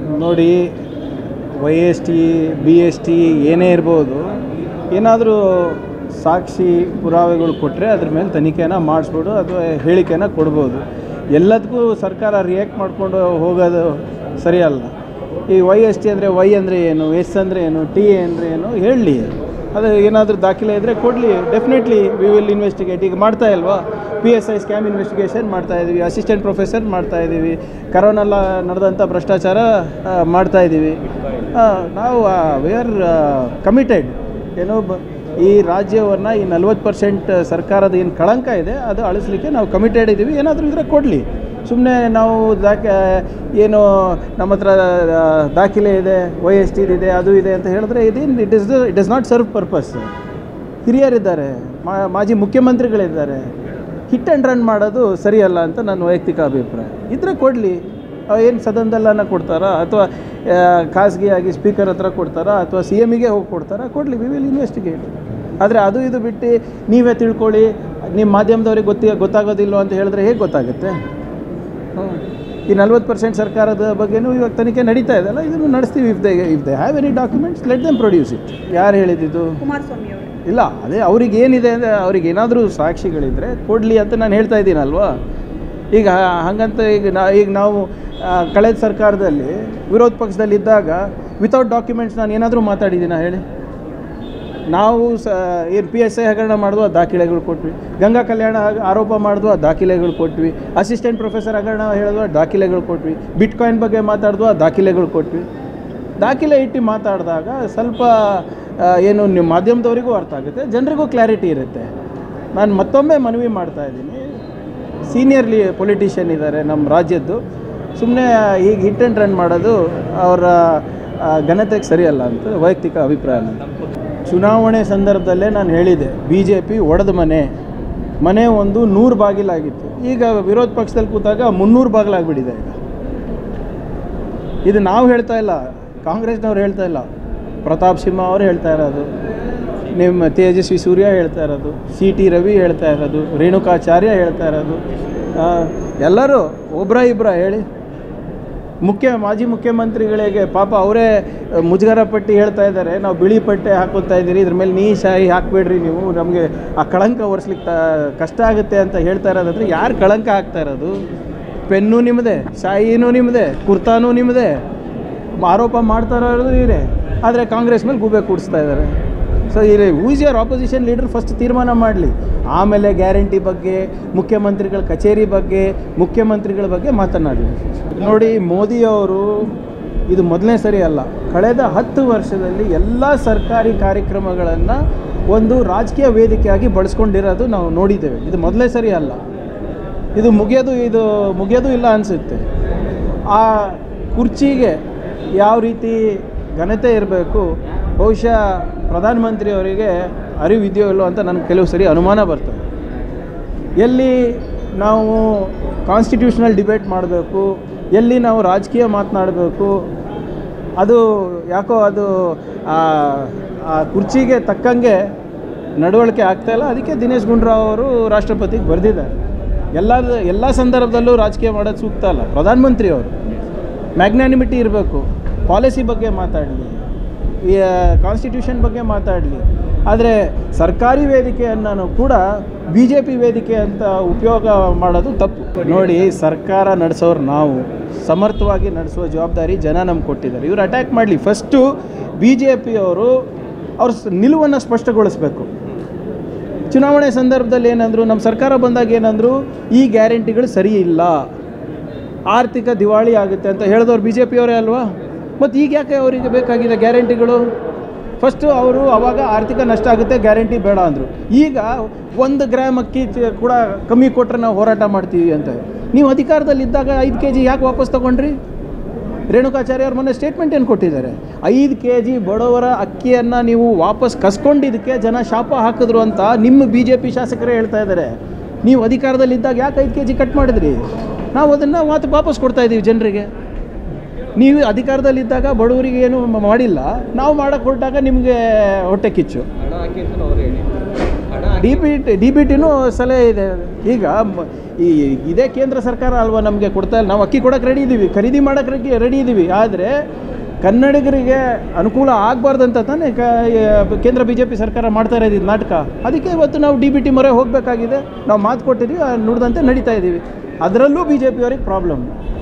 ನೋಡಿ Y S T B S T ಏನೇ ಇರ್ಬೋದು ಏನಾದರೂ ಸಾಕ್ಷಿ ಪುರಾವೆಗಳು ಕೊಟ್ಟರೆ ಅದ್ರ ಮೇಲೆ ತನಿಖೆನ ಮಾಡಿಸ್ಬೋದು ಅಥವಾ ಹೇಳಿಕೆನ ಕೊಡ್ಬೋದು ಎಲ್ಲದಕ್ಕೂ ಸರ್ಕಾರ ರಿಯಾಕ್ಟ್ ಮಾಡಿಕೊಂಡು ಹೋಗೋದು ಸರಿಯಲ್ಲ ಈ ವೈ ಎಸ್ ಟಿ ಅಂದರೆ ವೈ ಅಂದರೆ ಏನು ಎಸ್ ಅಂದರೆ ಏನು ಟಿ ಅಂದರೆ ಏನು ಹೇಳಲಿ ಅದು ಏನಾದರೂ ದಾಖಲೆ ಇದ್ದರೆ ಕೊಡಲಿ ಡೆಫಿನೆಟ್ಲಿ ವಿ ವಿಲ್ ಇನ್ವೆಸ್ಟಿಗೇಟ್ ಈಗ ಮಾಡ್ತಾ ಇಲ್ವಾ P S I scam investigation ಮಾಡ್ತಾ ಇದ್ದೀವಿ ಅಸಿಸ್ಟೆಂಟ್ ಪ್ರೊಫೆಸರ್ ಮಾಡ್ತಾ ಇದ್ದೀವಿ ಕರೋನಲ್ಲ ನಡೆದಂಥ ಭ್ರಷ್ಟಾಚಾರ ಆ, ಮಾಡ್ತಾ ಇದ್ದೀವಿ ಆ, ನಾವು ವಿ ಆರ್ ಕಮಿಟೆಡ್ ಏನೋ ಬ ಈ ರಾಜ್ಯವನ್ನು ಈ ನಲ್ವತ್ತು ಪರ್ಸೆಂಟ್ ಸರ್ಕಾರದ ಏನು ಕಳಂಕ ಇದೆ ಅದು ಅಳಿಸ್ಲಿಕ್ಕೆ ನಾವು ಕಮಿಟೆಡ್ ಇದ್ದೀವಿ ಏನಾದರೂ ಇದ್ದರೆ ಕೊಡಲಿ ಸುಮ್ಮನೆ ನಾವು ದಾಖ ಏನು ನಮ್ಮ ಹತ್ರ ಆ, ದಾಖಲೆ ಇದೆ ವೈ ಎಸ್ ಟಿ ಇದೆ ಅದು ಇದೆ ಅಂತ ಹೇಳಿದ್ರೆ ಇದೇನು it is it is not serve purpose ಹಿರಿಯರಿದ್ದಾರೆ ಮಾ- ಮಾಜಿ ಮುಖ್ಯಮಂತ್ರಿಗಳಿದ್ದಾರೆ ಹಿಟ್ ಆ್ಯಂಡ್ ರನ್ ಮಾಡೋದು ಸರಿಯಲ್ಲ ಅಂತ ನನ್ನ ವೈಯಕ್ತಿಕ ಅಭಿಪ್ರಾಯ ಇದ್ರೆ ಕೊಡಲಿ ಏನು ಸದನದಲ್ಲನ ಕೊಡ್ತಾರಾ ಅಥವಾ ಆ, ಖಾಸಗಿಯಾಗಿ ಸ್ಪೀಕರ್ ಹತ್ರ ಕೊಡ್ತಾರಾ ಅಥವಾ ಸಿ ಎಮ್ಮಿಗೆ ಹೋಗಿ ಕೊಡ್ತಾರಾ ಕೊಡಲಿ ವಿ ವಿಲ್ ಇನ್ವೆಸ್ಟಿಗೇಟ್ ಆದರೆ ಅದು ಇದು ಬಿಟ್ಟು ನೀವೇ ತಿಳ್ಕೊಳ್ಳಿ ನಿಮ್ಮ ಮಾಧ್ಯಮದವ್ರಿಗೆ ಗೊತ್ತಿ ಗೊತ್ತಾಗೋದಿಲ್ಲ ಅಂತ ಹೇಳಿದ್ರೆ ಹೇಗೆ ಗೊತ್ತಾಗುತ್ತೆ ಹ್ಮ್. ಈ ನಲ್ವತ್ತು ಪರ್ಸೆಂಟ್ ಸರ್ಕಾರದ ಬಗ್ಗೆನೂ ಇವಾಗ ತನಿಖೆ ನಡೀತಾ ಇದೆಯಲ್ಲ ಇದನ್ನು ನಡೆಸ್ತೀವಿ if they if they have any documents let them produce it ಯಾರು ಹೇಳಿದ್ದು ಕುಮಾರಸ್ವಾಮಿ ಅವರು ಇಲ್ಲ ಅದೇ ಅವ್ರಿಗೆ ಏನಿದೆ ಅಂದರೆ ಅವ್ರಿಗೆ ಏನಾದರೂ ಸಾಕ್ಷಿಗಳಿದ್ದರೆ ಕೊಡಲಿ ಅಂತ ನಾನು ಹೇಳ್ತಾ ಇದ್ದೀನಲ್ವಾ ಈಗ ಹಾಗಂತ ಈಗ ನಾ ಈಗ ನಾವು ಆ, ಕಳೆದ ಸರ್ಕಾರದಲ್ಲಿ ವಿರೋಧ ಪಕ್ಷದಲ್ಲಿದ್ದಾಗ ವಿತೌಟ್ ಡಾಕ್ಯುಮೆಂಟ್ಸ್ ನಾನು ಏನಾದರೂ ಮಾತಾಡಿದ್ದೀನ ಹೇಳಿ ನಾವು ಸ ಏನು ಪಿ ಎಸ್ ಐ ಹಗರಣ ಮಾಡಿದ್ವು ಆ ದಾಖಲೆಗಳು ಕೊಟ್ವಿ ಗಂಗಾ ಕಲ್ಯಾಣ ಆಗ- ಆರೋಪ ಮಾಡಿದ್ವು ಆ ದಾಖಲೆಗಳು ಕೊಟ್ವಿ ಅಸಿಸ್ಟೆಂಟ್ ಪ್ರೊಫೆಸರ್ ಹಗರಣ ಹೇಳಿದ್ವು ಆ ದಾಖಲೆಗಳು ಕೊಟ್ವಿ ಬಿಟ್ಕಾಯಿನ್ ಬಗ್ಗೆ ಮಾತಾಡಿದ್ವು ಆ ದಾಖಲೆಗಳು ಕೊಟ್ವಿ ದಾಖಲೆ ಇಟ್ಟು ಮಾತಾಡಿದಾಗ ಸ್ವಲ್ಪ ಆ, ಏನು ನಿಮ್ಮ ಮಾಧ್ಯಮದವರಿಗೂ ಅರ್ಥ ಆಗುತ್ತೆ ಜನರಿಗೂ ಕ್ಲಾರಿಟಿ ಇರುತ್ತೆ ನಾನು ಮತ್ತೊಮ್ಮೆ ಮನವಿ ಮಾಡ್ತಾ ಇದ್ದೀನಿ ಸೀನಿಯರ್ಲಿ ಪೊಲಿಟಿಷಿಯನ್ ಇದ್ದಾರೆ ನಮ್ಮ ರಾಜ್ಯದ್ದು ಸುಮ್ಮನೆ ಈಗ ಹಿಟ್ ಆ್ಯಂಡ್ ರನ್ ಮಾಡೋದು ಅವರ ಆ, ಘನತೆಗೆ ಸರಿಯಲ್ಲ ಅಂತ ವೈಯಕ್ತಿಕ ಅಭಿಪ್ರಾಯ ನಂದು. ಚುನಾವಣೆ ಸಂದರ್ಭದಲ್ಲೇ ನಾನು ಹೇಳಿದೆ ಬಿ ಜೆ ಪಿ ಒಡೆದ ಮನೆ ಮನೆ ಒಂದು ನೂರು ಬಾಗಿಲಾಗಿತ್ತು ಈಗ ವಿರೋಧ ಪಕ್ಷದಲ್ಲಿ ಕೂತಾಗ ಮುನ್ನೂರು ಬಾಗಿಲಾಗ್ಬಿಟ್ಟಿದೆ ಈಗ ಇದು ನಾವು ಹೇಳ್ತಾ ಇಲ್ಲ ಕಾಂಗ್ರೆಸ್ನವ್ರು ಹೇಳ್ತಾ ಇಲ್ಲ ಪ್ರತಾಪ್ ಸಿಂಹ ಅವರು ಹೇಳ್ತಾ ಇರೋದು ನಿಮ್ಮ ತೇಜಸ್ವಿ ಸೂರ್ಯ ಹೇಳ್ತಾ ಇರೋದು ಸಿ ಟಿ ರವಿ ಹೇಳ್ತಾ ಇರೋದು ರೇಣುಕಾಚಾರ್ಯ ಹೇಳ್ತಾ ಇರೋದು ಆ, ಎಲ್ಲರೂ ಒಬ್ಬರ ಇಬ್ಬರ ಹೇಳಿ ಮುಖ್ಯ ಮಾಜಿ ಮುಖ್ಯಮಂತ್ರಿಗಳಿಗೆ ಪಾಪ ಅವರೇ ಮುಜುಗರ ಪಟ್ಟಿ ಹೇಳ್ತಾ ಇದ್ದಾರೆ ನಾವು ಬಿಳಿ ಪಟ್ಟೆ ಹಾಕೋತಾ ಇದ್ದೀರಿ ಇದ್ರ ಮೇಲೆ ನೀ ಶಾಯಿ ಹಾಕಬೇಡ್ರಿ ನೀವು ನಮಗೆ ಆ ಕಳಂಕ ಒರೆಸ್ಲಿಕ್ಕೆ ತ- ಕಷ್ಟ ಆಗುತ್ತೆ ಅಂತ ಹೇಳ್ತಾ ಇರೋದಂದ್ರೆ ಯಾರು ಕಳಂಕ ಹಾಕ್ತಾ ಇರೋದು ಪೆನ್ನು ನಿಮ್ಮದೇ ಶಾಯಿನೂ ನಿಮ್ಮದೇ ಕುರ್ತಾನೂ ನಿಮ್ಮದೇ ಆರೋಪ ಮಾಡ್ತಾ ಇರೋದು ಇವರೇ ಆದರೆ ಕಾಂಗ್ರೆಸ್ ಮೇಲೆ ಗೂಬೆ ಕೂಡಿಸ್ತಾ ಇದ್ದಾರೆ ಸೊ ಇಲ್ಲಿ who's your opposition leader first ತೀರ್ಮಾನ ಮಾಡಲಿ ಆಮೇಲೆ ಗ್ಯಾರಂಟಿ ಬಗ್ಗೆ ಮುಖ್ಯಮಂತ್ರಿಗಳ ಕಚೇರಿ ಬಗ್ಗೆ ಮುಖ್ಯಮಂತ್ರಿಗಳ ಬಗ್ಗೆ ಮಾತನಾಡಲಿ ನೋಡಿ ಮೋದಿಯವರು ಇದು ಮೊದಲನೇ ಸರಿ ಅಲ್ಲ ಕಳೆದ ಹತ್ತು ವರ್ಷದಲ್ಲಿ ಎಲ್ಲ ಸರ್ಕಾರಿ ಕಾರ್ಯಕ್ರಮಗಳನ್ನು ಒಂದು ರಾಜಕೀಯ ವೇದಿಕೆಯಾಗಿ ಬಳಸ್ಕೊಂಡಿರೋದು ನಾವು ನೋಡಿದ್ದೇವೆ ಇದು ಮೊದಲನೇ ಸರಿ ಅಲ್ಲ ಇದು ಮುಗಿಯೋದು ಇದು ಮುಗಿಯೋದು ಇಲ್ಲ ಅನಿಸುತ್ತೆ ಆ ಕುರ್ಚಿಗೆ ಯಾವ ರೀತಿ ಘನತೆ ಇರಬೇಕು ಬಹುಶಃ ಪ್ರಧಾನಮಂತ್ರಿಯವರಿಗೆ ಅರಿವಿದೆಯೋ ಇಲ್ಲೋ ಅಂತ ನನಗೆ ಕೆಲವು ಸರಿ ಅನುಮಾನ ಬರ್ತದೆ ಎಲ್ಲಿ ನಾವು ಕಾನ್ಸ್ಟಿಟ್ಯೂಷನಲ್ ಡಿಬೇಟ್ ಮಾಡಬೇಕು ಎಲ್ಲಿ ನಾವು ರಾಜಕೀಯ ಮಾತನಾಡಬೇಕು ಅದು ಯಾಕೋ ಅದು ಆ ಆ ಕುರ್ಚಿಗೆ ತಕ್ಕಂಗೆ ನಡವಳಿಕೆ ಆಗ್ತಾಯಿಲ್ಲ ಅದಕ್ಕೆ ದಿನೇಶ್ ಗುಂಡೂರಾವ್ ಅವರು ರಾಷ್ಟ್ರಪತಿಗೆ ಬರೆದಿದ್ದಾರೆ ಎಲ್ಲ ಎಲ್ಲ ಸಂದರ್ಭದಲ್ಲೂ ರಾಜಕೀಯ ಮಾಡೋದು ಸೂಕ್ತ ಅಲ್ಲ ಪ್ರಧಾನಮಂತ್ರಿ ಅವರು ಮ್ಯಾಗ್ನಾನಿಮಿಟಿ ಇರಬೇಕು ಪಾಲಿಸಿ ಬಗ್ಗೆ ಮಾತಾಡಲಿ ಈ ಕಾನ್ಸ್ಟಿಟ್ಯೂಷನ್ ಬಗ್ಗೆ ಮಾತಾಡಲಿ ಆದರೆ ಸರ್ಕಾರಿ ವೇದಿಕೆಯನ್ನು ಕೂಡ ಬಿ ಜೆ ಪಿ ವೇದಿಕೆ ಅಂತ ಉಪಯೋಗ ಮಾಡೋದು ತಪ್ಪು ನೋಡಿ ಸರ್ಕಾರ ನಡೆಸೋರು ನಾವು ಸಮರ್ಥವಾಗಿ ನಡೆಸುವ ಜವಾಬ್ದಾರಿ ಜನ ನಮ್ಗೆ ಕೊಟ್ಟಿದ್ದಾರೆ ಇವರು ಅಟ್ಯಾಕ್ ಮಾಡಲಿ ಫಸ್ಟು ಬಿ ಜೆ ಪಿಯವರು ಅವ್ರ ಸ್- ನಿಲುವನ್ನು ಸ್ಪಷ್ಟಗೊಳಿಸ್ಬೇಕು ಚುನಾವಣೆ ಸಂದರ್ಭದಲ್ಲಿ ಏನಂದರು ನಮ್ಮ ಸರ್ಕಾರ ಬಂದಾಗ ಏನಂದರು ಈ ಗ್ಯಾರಂಟಿಗಳು ಸರಿ ಇಲ್ಲ ಆರ್ಥಿಕ ದಿವಾಳಿ ಆಗುತ್ತೆ ಅಂತ ಹೇಳಿದವ್ರು ಬಿ ಜೆ ಪಿಯವರೇ ಅಲ್ವಾ ಮತ್ತು ಈಗ ಯಾಕೆ ಅವರಿಗೆ ಬೇಕಾಗಿದೆ ಗ್ಯಾರಂಟಿಗಳು ಫಸ್ಟು ಅವರು ಅವಾಗ ಆರ್ಥಿಕ ನಷ್ಟ ಆಗುತ್ತೆ ಗ್ಯಾರಂಟಿ ಬೇಡ ಅಂದರು ಈಗ ಒಂದು ಗ್ರಾಮ್ ಅಕ್ಕಿ ಚ- ಕೂಡ ಕಮ್ಮಿ ಕೊಟ್ಟರೆ ನಾವು ಹೋರಾಟ ಮಾಡ್ತೀವಿ ಅಂತ ನೀವು ಅಧಿಕಾರದಲ್ಲಿದ್ದಾಗ ಐದು ಕೆ ಜಿ ಯಾಕೆ ವಾಪಸ್ ತೊಗೊಂಡ್ರಿ ರೇಣುಕಾಚಾರ್ಯ ಅವ್ರ ಮೊನ್ನೆ ಸ್ಟೇಟ್ಮೆಂಟ್ ಏನು ಕೊಟ್ಟಿದ್ದಾರೆ ಐದು ಕೆ ಜಿ ಬಡವರ ಅಕ್ಕಿಯನ್ನು ನೀವು ವಾಪಸ್ ಕಸ್ಕೊಂಡಿದ್ದಕ್ಕೆ ಜನ ಶಾಪ ಹಾಕಿದ್ರು ಅಂತ ನಿಮ್ಮ ಬಿ ಜೆ ಪಿ ಶಾಸಕರೇ ಹೇಳ್ತಾ ಇದ್ದಾರೆ ನೀವು ಅಧಿಕಾರದಲ್ಲಿದ್ದಾಗ ಯಾಕೆ ಐದು ಕೆ ಜಿ ಕಟ್ ಮಾಡಿದ್ರಿ ನಾವು ಅದನ್ನು ಮಾತು ವಾಪಸ್ ಕೊಡ್ತಾ ಇದ್ದೀವಿ ಜನರಿಗೆ ನೀವು ಅಧಿಕಾರದಲ್ಲಿದ್ದಾಗ ಬಡವರಿಗೆ ಏನು ಮಾಡಿಲ್ಲ ನಾವು ಮಾಡೋಕ್ಕೆ ಹೊರಟಾಗ ನಿಮಗೆ ಹೊಟ್ಟೆ ಕಿಚ್ಚು ಹಣ ಹಾಕಿ ಅಂತ ಅವ್ರು ಹೇಳಿ ಹಣ ಹಾಕಿ D B T D B ಟಿನೂ ಸಲಹೆ ಇದೆ ಈಗ ಮ- ಈ ಇದೇ ಕೇಂದ್ರ ಸರ್ಕಾರ ಅಲ್ವಾ ನಮಗೆ ಕೊಡ್ತಾ ಇಲ್ಲ ನಾವು ಅಕ್ಕಿ ಕೊಡೋಕೆ ರೆಡಿ ಇದ್ದೀವಿ ಖರೀದಿ ಮಾಡೋಕ್ಕೆ ರೆಡಿ ಇದ್ದೀವಿ ಆದರೆ ಕನ್ನಡಿಗರಿಗೆ ಅನುಕೂಲ ಆಗಬಾರ್ದಂತ ತಾನೇ ಕ ಕೇಂದ್ರ ಬಿ ಜೆ ಪಿ ಸರ್ಕಾರ ಮಾಡ್ತಾ ಇರೋದು ಇದು ನಾಟಕ ಅದಕ್ಕೆ ಇವತ್ತು ನಾವು ಡಿ ಬಿ ಟಿ ಮೊರೆ ಹೋಗಬೇಕಾಗಿದೆ ನಾವು ಮಾತು ಕೊಟ್ಟಿದ್ದೀವಿ ಆ ನುಡ್ದಂತೆ ನಡೀತಾ ಇದ್ದೀವಿ ಅದರಲ್ಲೂ ಬಿ ಜೆ ಪಿಯವ್ರಿಗೆ ಪ್ರಾಬ್ಲಮ್